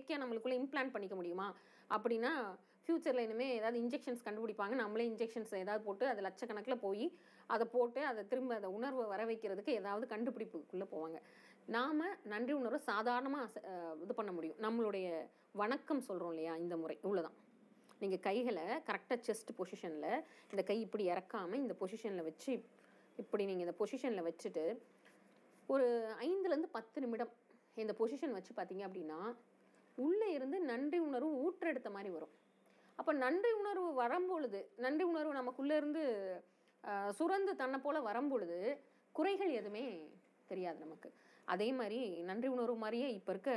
செயற்கையாக நம்மளுக்குள்ளே இம்ப்ளான்ட் பண்ணிக்க முடியுமா அப்படின்னா ஃப்யூச்சரில் இனிமேல் ஏதாவது இன்ஜெக்ஷன்ஸ் கண்டுபிடிப்பாங்க நம்மளே இன்ஜெக்ஷன்ஸ் ஏதாவது போட்டு அது லட்சக்கணக்கில் போய் அதை போட்டு அதை திரும்ப அதை உணர்வை வர வைக்கிறதுக்கு ஏதாவது கண்டுபிடிப்புக்குள்ளே போவாங்க நாம் நன்றி உணர்வை சாதாரணமாக இது பண்ண முடியும் நம்மளுடைய வணக்கம் சொல்கிறோம் இல்லையா இந்த முறை இவ்வளோதான் நீங்கள் கைகளை கரெக்டாக செஸ்ட் பொசிஷனில் இந்த கை இப்படி இறக்காமல் இந்த பொசிஷனில் வச்சு இப்படி நீங்கள் இந்த பொசிஷனில் வச்சுட்டு ஒரு ஐந்துலேருந்து பத்து நிமிடம் இந்த பொசிஷன் வச்சு பார்த்தீங்க அப்படின்னா உள்ளே இருந்து நன்றி உணர்வு ஊற்றெடுத்த மாதிரி வரும் அப்போ நன்றி உணர்வு வரும்பொழுது நன்றி உணர்வு நமக்குள்ளே இருந்து ஆஹ், சுரந்து தன்னை போல் வரும்பொழுது குறைகள் எதுவுமே தெரியாது நமக்கு அதே மாதிரி நன்றி உணர்வு மாதிரியே இப்போ இருக்க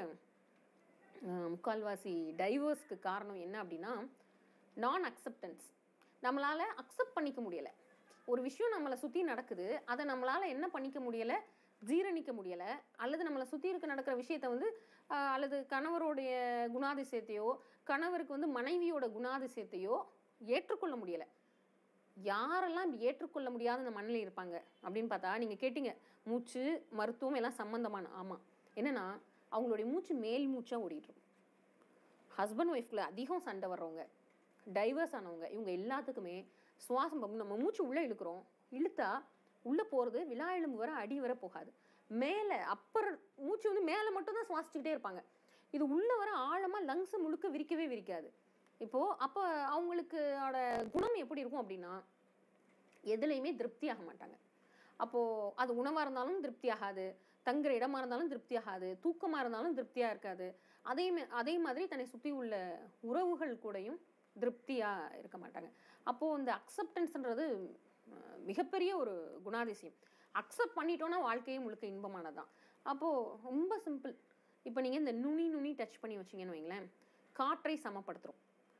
ஆஹ், முக்கால்வாசி டைவர்ஸ்க்கு காரணம் என்ன அப்படின்னா நான் அக்செப்டன்ஸ் நம்மளால் அக்செப்ட் பண்ணிக்க முடியலை ஒரு விஷயம் நம்மளை சுற்றி நடக்குது அதை நம்மளால் என்ன பண்ணிக்க முடியலை ஜீரணிக்க முடியலை அல்லது நம்மளை சுற்றி இருக்க நடக்கிற விஷயத்தை வந்து ஆஹ், அல்லது கணவருடைய குணாதிசயத்தையோ கணவருக்கு வந்து மனைவியோட குணாதிசயத்தையோ ஏற்றுக்கொள்ள முடியலை யாரெல்லாம் இப்படி ஏற்றுக்கொள்ள முடியாத இந்த மண்ணில் இருப்பாங்க அப்படின்னு பார்த்தா நீங்கள் கேட்டீங்க மூச்சு மருத்துவம் எல்லாம் சம்மந்தமான ஆமாம் என்னன்னா அவங்களுடைய மூச்சு மேல் மூச்சாக ஓடிட்டு இருக்கும் ஹஸ்பண்ட் ஒய்ஃப்குள்ள அதிகம் சண்டை வர்றவங்க டைவர்ஸ் ஆனவங்க இவங்க எல்லாத்துக்குமே சுவாசம் பம்~ நம்ம மூச்சு உள்ளே இழுக்கிறோம் இழுத்தா உள்ளே போகிறது விழா எலும்பு வர அடி வர போகாது மேலே அப்பர் மூச்சு வந்து மேலே மட்டும்தான் சுவாசிச்சுக்கிட்டே இருப்பாங்க இது உள்ளே வர ஆழமாக லங்ஸை முழுக்க விரிக்கவே விரிக்காது இப்போது அப்போ அவங்களுக்கு ஓட குணம் எப்படி இருக்கும் அப்படின்னா எதுலேயுமே திருப்தி ஆக மாட்டாங்க அப்போது அது உணவாக இருந்தாலும் திருப்தி ஆகாது தங்குற இடமா இருந்தாலும் திருப்தி ஆகாது தூக்கமாக இருந்தாலும் திருப்தியாக இருக்காது அதே மா- அதே மாதிரி தன்னை சுற்றி உள்ள உறவுகள் கூடயும் திருப்தியாக இருக்க மாட்டாங்க அப்போது இந்த அக்செப்டன்ஸ்ன்றது அஹ், மிகப்பெரிய ஒரு குணாதிசயம் அக்செப்ட் பண்ணிட்டோன்னா வாழ்க்கையே முழுக்க இன்பமானது தான் அப்போது ரொம்ப சிம்பிள் இப்போ நீங்கள் இந்த நுனி நுனி டச் பண்ணி வச்சிங்கன்னு வைங்களேன் காற்றை சமப்படுத்துகிறோம்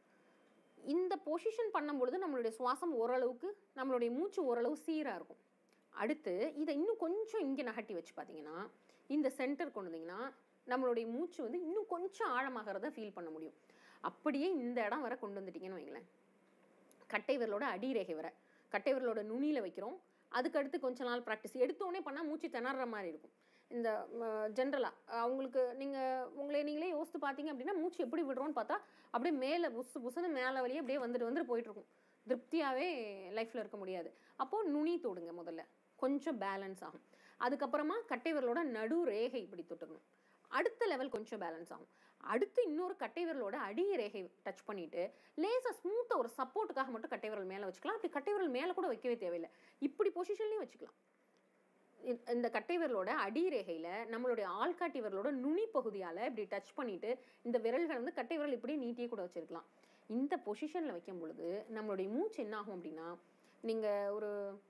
இந்த பொசிஷன் பண்ணும்பொழுது நம்மளுடைய சுவாசம் ஓரளவுக்கு நம்மளுடைய மூச்சு ஓரளவு சீராக இருக்கும் அடுத்து இதை இன்னும் கொஞ்சம் இங்கே நகட்டி வச்சு பார்த்தீங்கன்னா இந்த சென்டர் கொண்டு வந்தீங்கன்னா நம்மளுடைய மூச்சு வந்து இன்னும் கொஞ்சம் ஆழமாகிறத ஃபீல் பண்ண முடியும் அப்படியே இந்த இடம் வர கொண்டு வந்துட்டீங்கன்னு வைங்களேன் கட்டை விரலோட அடி ரேகை வர கட்டை விரலோட நுனியில் வைக்கிறோம் அதுக்கடுத்து கொஞ்ச நாள் ப்ராக்டிஸ் எடுத்தோடனே பண்ணால் மூச்சு திணற மாதிரி இருக்கும் இந்த ஜென்ரலாக அவங்களுக்கு நீங்கள் உங்களை நீங்களே யோசித்து பார்த்தீங்க அப்படின்னா மூச்சு எப்படி விடுறோன்னு பார்த்தா அப்படியே மேலே புசு புசுன்னு மேலே வழியே அப்படியே வந்துட்டு வந்துட்டு போயிட்டுருக்கும் திருப்தியாகவே லைஃப்பில் இருக்க முடியாது அப்போது நுனி தொடுங்க முதல்ல கொஞ்சம் பேலன்ஸ் ஆகும் அதுக்கப்புறமா கட்டை விரலோட நடு ரேகை இப்படி தொட்டுக்கணும் அடுத்த லெவல் கொஞ்சம் பேலன்ஸ் ஆகும் அடுத்து இன்னொரு கட்டை விரலோட அடி ரேகை டச் பண்ணிட்டு லேசாக ஸ்மூத்தாக ஒரு சப்போர்ட்டுக்காக மட்டும் கட்டை விரல் மேலே வச்சுக்கலாம் அப்படி கட்டை விரல் மேலே கூட வைக்கவே தேவையில்லை இப்படி பொசிஷன்லையும் வச்சுக்கலாம் இந்த- இந்த கட்டை விரலோட அடி ரேகையில் நம்மளுடைய ஆள்காட்டி விரலோட நுனி பகுதியால் இப்படி டச் பண்ணிட்டு இந்த விரல்கள் வந்து கட்டை விரல் இப்படி நீட்டியே கூட வச்சிருக்கலாம் இந்த பொசிஷனில் வைக்கும் பொழுது நம்மளுடைய மூச்சு என்ன ஆகும் அப்படின்னா நீங்கள் ஒரு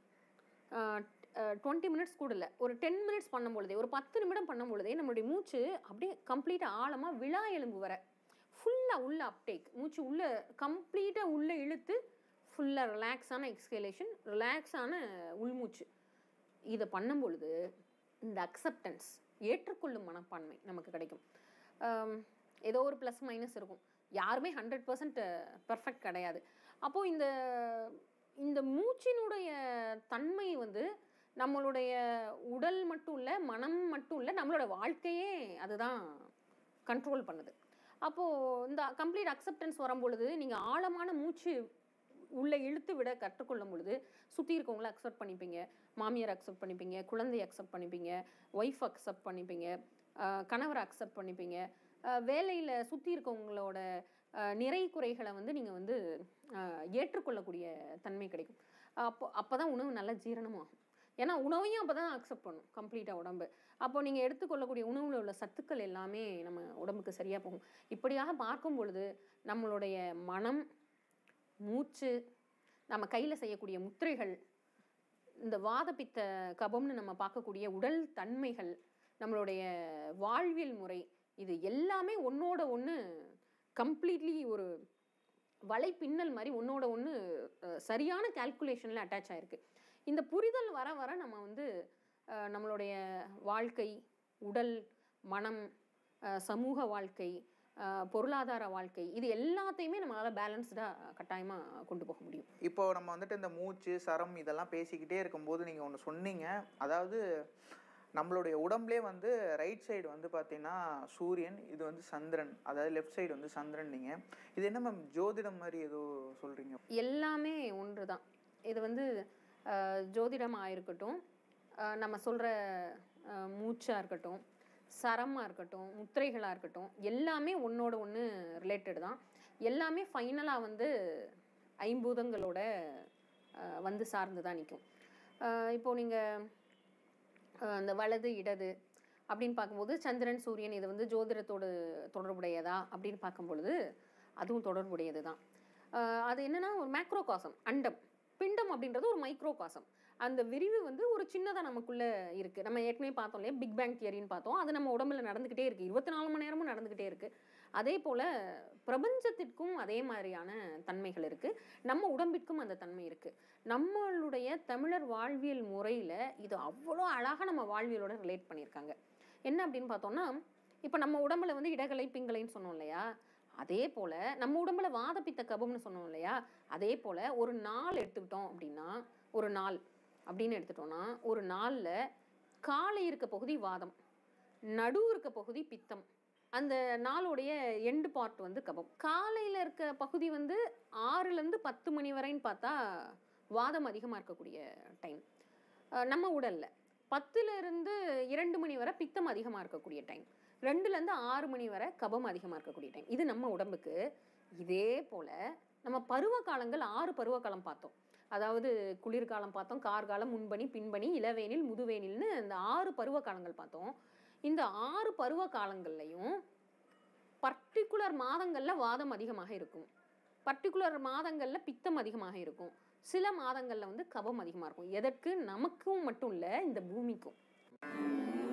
டுவெண்ட்டி மினிட்ஸ் கூட இல்லை ஒரு டென் மினிட்ஸ் பண்ணும் பொழுதே ஒரு பத்து நிமிடம் பண்ணும் பொழுதே நம்மளுடைய மூச்சு அப்படியே கம்ப்ளீட்டாக ஆழமாக விழா எலும்பு வர ஃபுல்லாக உள்ள அப்டேக் மூச்சு உள்ள கம்ப்ளீட்டாக உள்ளே இழுத்து ஃபுல்லாக ரிலாக்ஸான எக்ஸ்கேலேஷன் ரிலாக்ஸான உள்மூச்சு இதை பண்ணும் பொழுது இந்த அக்செப்டன்ஸ் ஏற்றுக்கொள்ளும் மனப்பான்மை நமக்கு கிடைக்கும் ஆம், ஏதோ ஒரு ப்ளஸ் மைனஸ் இருக்கும் யாருமே ஹண்ட்ரட் பர்சன்ட் பர்ஃபெக்ட் கிடையாது அப்போது இந்த இந்த மூச்சினுடைய தன்மை வந்து நம்மளுடைய உடல் மட்டும் இல்லை மனம் மட்டும் இல்லை நம்மளோட வாழ்க்கையே அதுதான் கண்ட்ரோல் பண்ணுது அப்போது இந்த கம்ப்ளீட் அக்செப்டன்ஸ் வரும்பொழுது நீங்கள் ஆழமான மூச்சு உள்ளே இழுத்து விட கற்றுக்கொள்ளும் பொழுது சுற்றி இருக்கவங்கள அக்செப்ட் பண்ணிப்பீங்க மாமியார் அக்செப்ட் பண்ணிப்பீங்க குழந்தைய அக்செப்ட் பண்ணிப்பீங்க ஒய்ஃப் அக்செப்ட் பண்ணிப்பீங்க ஆஹ் கணவரை அக்செப்ட் பண்ணிப்பீங்க வேலையில் சுற்றி இருக்கவங்களோட ஆஹ் நிறை குறைகளை வந்து நீங்கள் வந்து ஆஹ் ஏற்றுக்கொள்ளக்கூடிய தன்மை கிடைக்கும் அப்போ அப்போ தான் உணவு நல்லா ஜீரணமாகும் ஏன்னா உணவையும் அப்போ தான் அக்செப்ட் பண்ணும் கம்ப்ளீட்டாக உடம்பு அப்போ நீங்கள் எடுத்துக்கொள்ளக்கூடிய உணவில் உள்ள சத்துக்கள் எல்லாமே நம்ம உடம்புக்கு சரியாக போகும் இப்படியாக பார்க்கும் பொழுது நம்மளுடைய மனம் மூச்சு நம்ம கையில் செய்யக்கூடிய முத்திரைகள் இந்த வாதப்பித்த கபம்னு நம்ம பார்க்கக்கூடிய உடல் தன்மைகள் நம்மளுடைய வாழ்வியல் முறை இது எல்லாமே ஒன்றோட ஒன்று கம்ப்ளீட்லி ஒரு வலைப்பின்னல் மாதிரி ஒன்றோட ஒன்று சரியான கால்குலேஷனில் அட்டாச் ஆயிருக்கு இந்த புரிதல் வர வர நம்ம வந்து அஹ், நம்மளுடைய வாழ்க்கை உடல் மனம் அஹ், சமூக வாழ்க்கை அஹ், பொருளாதார வாழ்க்கை இது எல்லாத்தையுமே நம்மளால் பேலன்ஸ்டாக கட்டாயமாக கொண்டு போக முடியும் இப்போ நம்ம வந்துட்டு இந்த மூச்சு சரம் இதெல்லாம் பேசிக்கிட்டே இருக்கும்போது நீங்கள் ஒன்று சொன்னீங்க அதாவது நம்மளுடைய உடம்புலே வந்து ரைட் சைடு வந்து பார்த்தீங்கன்னா சூரியன் இது வந்து சந்திரன் அதாவது லெஃப்ட் சைடு வந்து சந்திரன் நீங்கள் இது என்ன மேம் ஜோதிடம் மாதிரி ஏதோ சொல்கிறீங்க எல்லாமே ஒன்று தான் இது வந்து அஹ், ஜோதிடமாக இருக்கட்டும் அஹ், நம்ம சொல்கிற மூச்சாக இருக்கட்டும் சரமாக இருக்கட்டும் முத்திரைகளாக இருக்கட்டும் எல்லாமே ஒன்றோட ஒன்று ரிலேட்டட் தான் எல்லாமே ஃபைனலாக வந்து ஐம்பூதங்களோட அஹ், வந்து சார்ந்து தான் நிற்கும் இப்போது நீங்கள் அந்த வலது இடது அப்படின்னு பார்க்கும்போது சந்திரன் சூரியன் இது வந்து ஜோதிடத்தோடு தொடர்புடையதா அப்படின்னு பார்க்கும் பொழுது அதுவும் தொடர்புடையது தான் அது என்னன்னா ஒரு மேக்ரோ காசம் அண்டம் பிண்டம் அப்படின்றது ஒரு மைக்ரோ காசம் அந்த விரிவு வந்து ஒரு சின்னதாக நமக்குள்ளே இருக்குது நம்ம ஏற்கனவே பார்த்தோம் இல்லையா பிக் பேங் தியரின்னு பார்த்தோம் அது நம்ம உடம்புல நடந்துக்கிட்டே இருக்குது இருபத்தி நாலு மணி நேரமும் நடந்துக்கிட்டே இருக்குது அதே போல் பிரபஞ்சத்திற்கும் அதே மாதிரியான தன்மைகள் இருக்குது நம்ம உடம்பிற்கும் அந்த தன்மை இருக்குது நம்மளுடைய தமிழர் வாழ்வியல் முறையில் இது அவ்வளோ அழகாக நம்ம வாழ்வியலோட ரிலேட் பண்ணியிருக்காங்க என்ன அப்படின்னு பார்த்தோம்னா இப்போ நம்ம உடம்புல வந்து இடகலை பிங்கலைன்னு சொன்னோம் இல்லையா அதே போல் நம்ம உடம்புல வாதப்பித்த கபம்னு சொன்னோம் இல்லையா அதே போல் ஒரு நாள் எடுத்துக்கிட்டோம் அப்படின்னா ஒரு நாள் அப்படின்னு எடுத்துட்டோம்னா ஒரு நாளில் காலை இருக்க பகுதி வாதம் நடு இருக்க பகுதி பித்தம் அந்த நாளுடைய எண்டு பார்ட் வந்து கபம் காலையில் இருக்க பகுதி வந்து ஆறுலேருந்து பத்து மணி வரைன்னு பார்த்தா வாதம் அதிகமாக இருக்கக்கூடிய டைம் நம்ம உடலில் பத்துல இருந்து இரண்டு மணி வரை பித்தம் அதிகமாக இருக்கக்கூடிய டைம் ரெண்டுலேருந்து ஆறு மணி வரை கபம் அதிகமாக இருக்கக்கூடிய டைம் இது நம்ம உடம்புக்கு இதே போல் நம்ம பருவ காலங்கள் ஆறு பருவ காலம் பார்த்தோம் அதாவது குளிர்காலம் பார்த்தோம் கார்காலம் முன்பனி பின்பனி இளவேனில் முதுவேனில்னு இந்த ஆறு பருவ காலங்கள் பார்த்தோம் இந்த ஆறு பருவ காலங்கள்லையும் பர்டிகுலர் மாதங்களில் வாதம் அதிகமாக இருக்கும் பர்டிகுலர் மாதங்களில் பித்தம் அதிகமாக இருக்கும் சில மாதங்களில் வந்து கபம் அதிகமாக இருக்கும் எதற்கு நமக்கும் மட்டும் இல்லை இந்த பூமிக்கும்